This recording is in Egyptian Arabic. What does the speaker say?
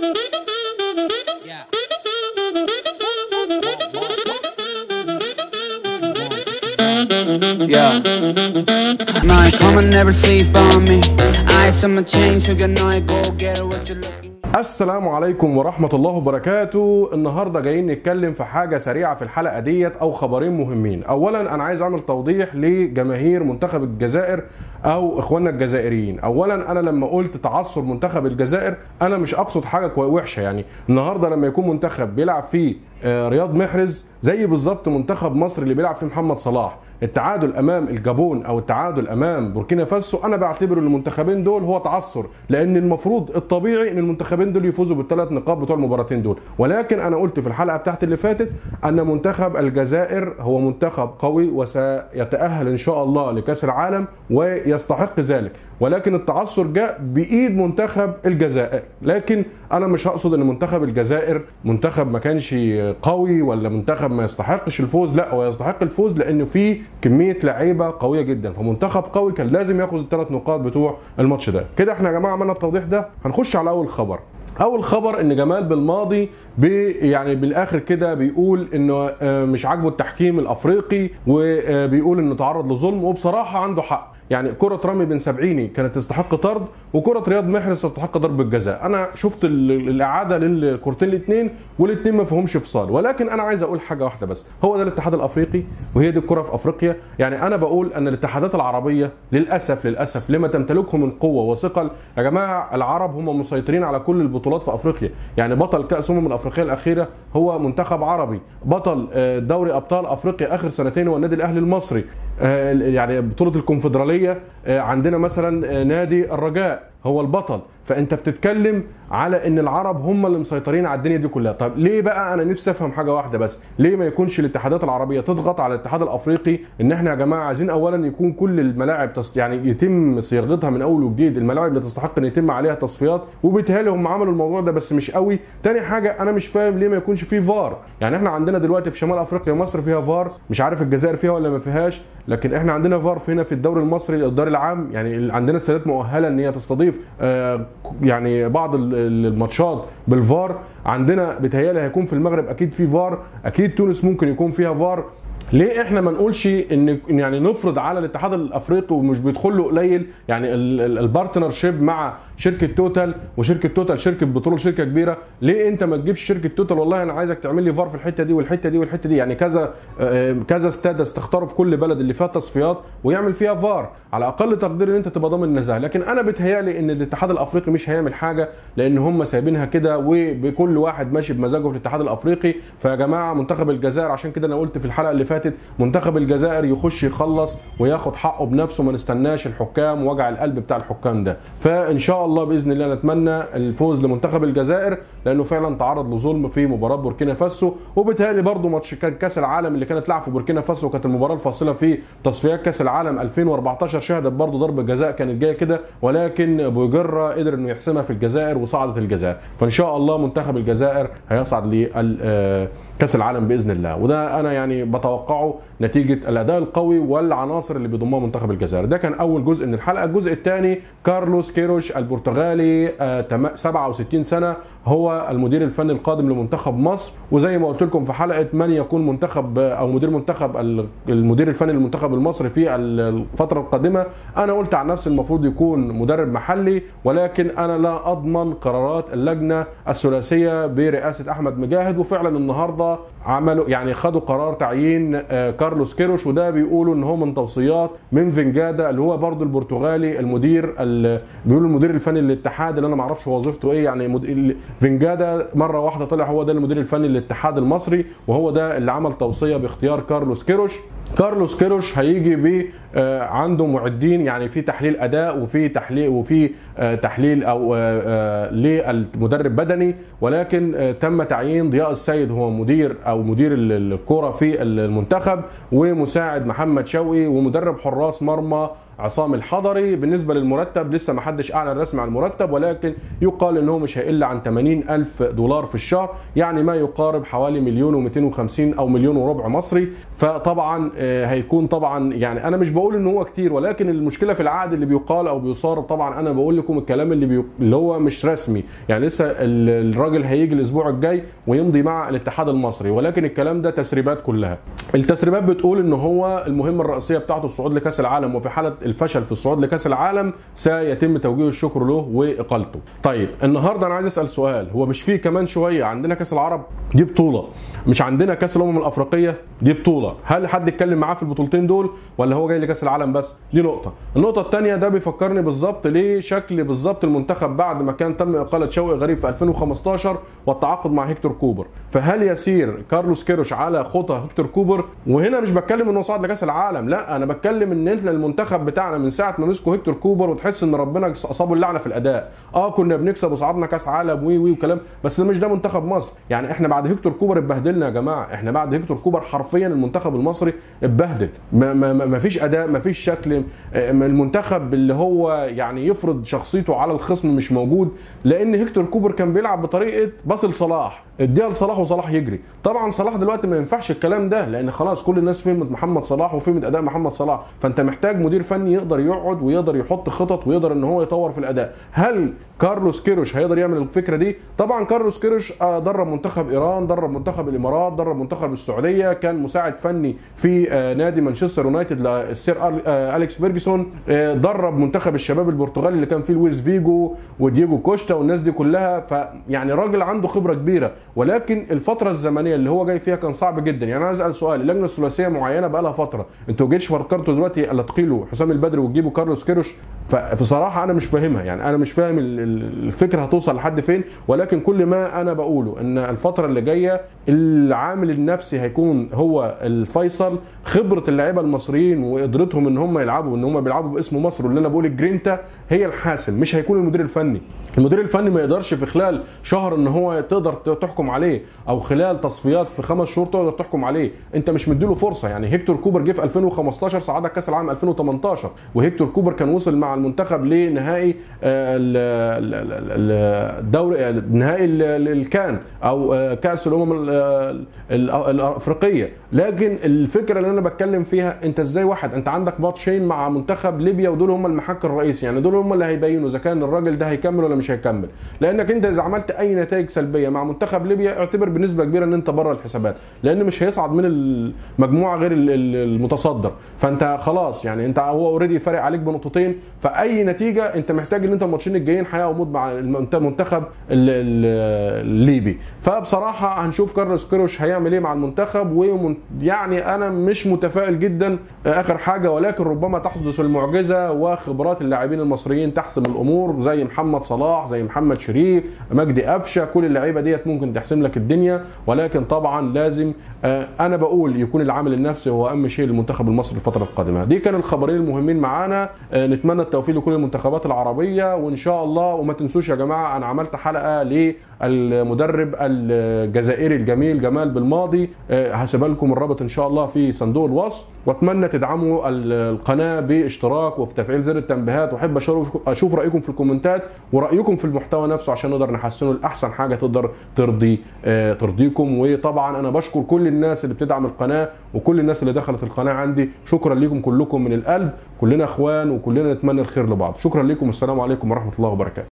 Yeah. Yeah. My come and never sleep on me. I some change, you can know I go get what you're looking. السلام عليكم ورحمة الله وبركاته النهاردة جايين نتكلم في حاجة سريعة في الحلقة ديت أو خبرين مهمين أولا أنا عايز أعمل توضيح لجماهير منتخب الجزائر أو إخواننا الجزائريين أولا أنا لما قلت تعثر منتخب الجزائر أنا مش أقصد حاجة كوي- وحشة يعني النهاردة لما يكون منتخب بيلعب فيه آه، رياض محرز زي بالظبط منتخب مصر اللي بيلعب فيه محمد صلاح التعادل امام الجابون او التعادل امام بوركينا فاسو انا بعتبر ان المنتخبين دول هو تعثر لان المفروض الطبيعي ان المنتخبين دول يفوزوا بالثلاث نقاط بتوع المباراتين دول ولكن انا قلت في الحلقه بتاعت اللي فاتت ان منتخب الجزائر هو منتخب قوي وسيتاهل ان شاء الله لكاس العالم ويستحق ذلك ولكن التعثر جاء بايد منتخب الجزائر لكن انا مش هقصد ان منتخب الجزائر منتخب ما كانش قوي ولا منتخب ما يستحقش الفوز لا هو يستحق الفوز لانه فيه كميه لعيبه قويه جدا فمنتخب قوي كان لازم ياخذ الثلاث نقاط بتوع الماتش ده كده احنا يا جماعه عملنا التوضيح ده هنخش على اول خبر اول خبر ان جمال بالماضي بي يعني بالاخر كده بيقول انه آه، مش عاجبه التحكيم الافريقي وبيقول انه تعرض لظلم وبصراحه عنده حق يعني كرة رامي بن سبعيني كانت تستحق طرد وكرة رياض محرز تستحق ضرب الجزاء انا شفت ال- الاعادة للكورتين الاثنين والاثنين ما فيهمش فصال ولكن انا عايز اقول حاجة واحدة بس هو ده الاتحاد الافريقي وهي دي الكرة في افريقيا يعني انا بقول ان الاتحادات العربية للاسف للاسف لما تمتلكه من قوة وثقل يا جماعة العرب هم مسيطرين على كل البطولات في افريقيا يعني بطل كاس امم الافريقيه الاخيره هو منتخب عربي بطل آه، دوري ابطال افريقيا اخر سنتين هو النادي الاهلي المصري آه، يعني بطوله الكونفدراليه آه، عندنا مثلا آه، نادي الرجاء هو البطل فانت بتتكلم على ان العرب هم اللي مسيطرين على الدنيا دي كلها طب ليه بقى انا نفسي افهم حاجه واحده بس ليه ما يكونش الاتحادات العربيه تضغط على الاتحاد الافريقي ان احنا يا جماعه عايزين اولا يكون كل الملاعب تص... يعني يتم صياغتها من اول وجديد الملاعب اللي تستحق ان يتم عليها تصفيات وبالتالي هم عملوا الموضوع ده بس مش قوي تاني حاجه انا مش فاهم ليه ما يكونش فيه فار يعني احنا عندنا دلوقتي في شمال افريقيا مصر فيها فار مش عارف الجزائر فيها ولا ما فيهاش لكن احنا عندنا فار في هنا في الدوري المصري الدوري العام يعني عندنا السيدات مؤهله ان هي تستضيف آه، يعني بعض ال- ال- الماتشات بالفار عندنا بتهيالي هيكون في المغرب اكيد في فار اكيد تونس ممكن يكون فيها فار ليه احنا ما نقولش ان إن يعني نفرض على الاتحاد الافريقي ومش بيدخل له قليل يعني ال- ال- البارتنر شيب مع شركه توتال وشركه توتال شركه بترول شركه كبيره ليه انت ما تجيبش شركه توتال والله انا عايزك تعمل لي فار في الحته دي والحته دي والحته دي يعني كذا آه، كذا استاد تختاره في كل بلد اللي فيها تصفيات ويعمل فيها فار على اقل تقدير ان انت تبقى ضامن النزاهه لكن انا بيتهيالي ان الاتحاد الافريقي مش هيعمل حاجه لان هم سايبينها كده وبكل واحد ماشي بمزاجه في الاتحاد الافريقي فيا جماعه منتخب الجزائر عشان كده انا قلت في الحلقه اللي فاتت منتخب الجزائر يخش يخلص وياخد حقه بنفسه ما نستناش الحكام ووجع القلب بتاع الحكام ده فان شاء الله باذن الله نتمنى الفوز لمنتخب الجزائر لانه فعلا تعرض لظلم في مباراه بوركينا فاسو وبالتالي برضه ماتش كان كاس العالم اللي كانت لعب في بوركينا فاسو كانت المباراه الفاصله في تصفيات كاس العالم 2014 شهدت برضه ضربه جزاء كانت جايه كده ولكن بوجره قدر انه يحسمها في الجزائر وصعدت الجزائر فان شاء الله منتخب الجزائر هيصعد لكاس العالم باذن الله وده انا يعني بتوقعه نتيجه الاداء القوي والعناصر اللي بيضمها منتخب الجزائر ده كان اول جزء من الحلقه الجزء الثاني كارلوس كيروش البرتغالي آه، تم- 67 سنه هو المدير الفني القادم لمنتخب مصر وزي ما قلت لكم في حلقه من يكون منتخب آه، او مدير منتخب ال- المدير الفني للمنتخب المصري في ال- الفتره القادمه انا قلت عن نفسي المفروض يكون مدرب محلي ولكن انا لا اضمن قرارات اللجنه الثلاثيه برئاسه احمد مجاهد وفعلا النهارده عملوا يعني خدوا قرار تعيين آه، كارلوس كيروش وده بيقولوا ان هو من توصيات من فينجادا اللي هو برضو البرتغالي المدير ال- بيقولوا المدير الفني للاتحاد اللي انا ما اعرفش وظيفته ايه يعني مد... ال- فينجادا مره واحده طلع هو ده المدير الفني للاتحاد المصري وهو ده اللي عمل توصيه باختيار كارلوس كيروش كارلوس كيروش هيجي ب آه، عنده معدين يعني في تحليل اداء وفي تحليل وفي آه، تحليل او آه، آه، للمدرب بدني ولكن آه، تم تعيين ضياء السيد هو مدير او مدير ال- الكره في المنتخب ومساعد محمد شوقي ومدرب حراس مرمى عصام الحضري بالنسبة للمرتب لسه ما حدش أعلن رسمي عن المرتب ولكن يقال أنه مش هيقل عن 80 ألف دولار في الشهر يعني ما يقارب حوالي مليون و250 أو مليون وربع مصري فطبعا آه، هيكون طبعا يعني انا مش بقول ان هو كتير ولكن المشكله في العقد اللي بيقال او بيصار طبعا انا بقول لكم الكلام اللي بي... اللي هو مش رسمي يعني لسه ال- الراجل هيجي الاسبوع الجاي ويمضي مع الاتحاد المصري ولكن الكلام ده تسريبات كلها التسريبات بتقول ان هو المهمه الرئيسيه بتاعته الصعود لكاس العالم وفي حاله الفشل في الصعود لكاس العالم سيتم توجيه الشكر له واقالته طيب النهارده انا عايز اسال سؤال هو مش في كمان شويه عندنا كاس العرب دي بطوله مش عندنا كاس الامم الافريقيه دي بطوله هل حد اتكلم معاه في البطولتين دول ولا هو جاي لكاس العالم بس دي نقطه النقطه الثانيه ده بيفكرني بالظبط ليه شكل بالظبط المنتخب بعد ما كان تم اقاله شوقي غريب في 2015 والتعاقد مع هيكتور كوبر فهل يسير كارلوس كيروش على خطى هيكتور كوبر وهنا مش بتكلم انه صعد لكاس العالم لا انا بتكلم ان احنا المنتخب بتاعنا من ساعه ما مسكوا هيكتور كوبر وتحس ان ربنا اصابه اللعنه في الاداء اه كنا بنكسب وصعدنا كاس عالم وي وي وكلام بس ده مش ده منتخب مصر يعني احنا بعد هيكتور كوبر اتبهدلنا يا جماعه احنا بعد هيكتور كوبر حرفيا المنتخب المصري اتبهدل ما, ما, ما ما فيش اداء ما فيش شكل آه، المنتخب اللي هو يعني يفرض شخصيته على الخصم مش موجود لان هيكتور كوبر كان بيلعب بطريقه باصل صلاح اديها لصلاح وصلاح يجري طبعا صلاح دلوقتي ما ينفعش الكلام ده لان خلاص كل الناس فهمت محمد صلاح وفهمت اداء محمد صلاح فانت محتاج مدير فني يقدر يقعد ويقدر يحط خطط ويقدر ان هو يطور في الاداء هل كارلوس كيروش هيقدر يعمل الفكره دي طبعا كارلوس كيروش آه، درب منتخب ايران درب منتخب الامارات درب منتخب السعوديه كان مساعد فني في آه، نادي مانشستر يونايتد للسير أل- آه، اليكس فيرجسون آه، درب منتخب الشباب البرتغالي اللي كان فيه لويس فيجو ودييجو كوشتا والناس دي كلها فيعني راجل عنده خبره كبيره ولكن الفتره الزمنيه اللي هو جاي فيها كان صعب جدا يعني انا عايز اسال سؤال اللجنه الثلاثيه معينه بقى لها فتره انتوا جيتش فكرتوا دلوقتي الا تقيلوا حسام البدري وتجيبوا كارلوس كيروش فبصراحه انا مش فاهمها يعني انا مش فاهم ال- ال- الفكره هتوصل لحد فين ولكن كل ما انا بقوله ان الفتره اللي جايه العامل النفسي هيكون هو الفيصل خبره اللعيبه المصريين وقدرتهم ان هم يلعبوا ان هم بيلعبوا باسم مصر واللي انا بقول الجرينتا هي الحاسم مش هيكون المدير الفني المدير الفني ما يقدرش في خلال شهر ان هو تقدر تحكم عليه او خلال تصفيات في خمس شهور تقدر تحكم عليه انت مش مديله فرصه يعني هيكتور كوبر جه في 2015 صعدك كاس العالم 2018 وهيكتور كوبر كان وصل مع المنتخب لنهائي آه، ال- ال- ال- ال- الدوري آه، نهائي ال- ال- الكان او آه، كاس الامم ال- ال- الافريقيه لكن الفكره اللي انا بتكلم فيها انت ازاي واحد انت عندك ماتشين مع منتخب ليبيا ودول هم المحك الرئيسي يعني دول هم اللي هيبينوا اذا كان الراجل ده هيكمل ولا مش هيكمل لانك انت اذا عملت اي نتائج سلبيه مع منتخب ليبيا اعتبر بنسبه كبيره ان انت بره الحسابات لان مش هيصعد من المجموعه غير ال- ال- المتصدر فانت خلاص يعني انت هو اوريدي فارق عليك بنقطتين فاي نتيجه انت محتاج ان انت الماتشين الجايين حياه وموت مع المنت- المنتخب ال- ال- الليبي فبصراحه هنشوف كارلوس كيروش هيعمل ايه مع المنتخب ومن يعني انا مش متفائل جدا اخر حاجه ولكن ربما تحدث المعجزه وخبرات اللاعبين المصريين تحسم الامور زي محمد صلاح زي محمد شريف مجدي قفشه كل اللعيبه ديت ممكن تحسم لك الدنيا ولكن طبعا لازم آه، انا بقول يكون العامل النفسي هو اهم شيء للمنتخب المصري الفتره القادمه دي كان الخبرين المهمين معانا آه، نتمنى التوفيق لكل المنتخبات العربيه وان شاء الله وما تنسوش يا جماعه انا عملت حلقه للمدرب الجزائري الجميل جمال بالماضي آه، هسيبها لكم الرابط ان شاء الله في صندوق الوصف واتمنى تدعموا ال- القناه باشتراك وفي تفعيل زر التنبيهات واحب اشوف اشوف رايكم في الكومنتات ورايكم في المحتوى نفسه عشان نقدر نحسنه لاحسن حاجه تقدر ترضي آه، ترضيكم وطبعا انا بشكر كل الناس اللي بتدعم القناه وكل الناس اللي دخلت القناه عندي شكرا لكم كلكم من القلب كلنا اخوان وكلنا نتمنى الخير لبعض شكرا لكم والسلام عليكم ورحمه الله وبركاته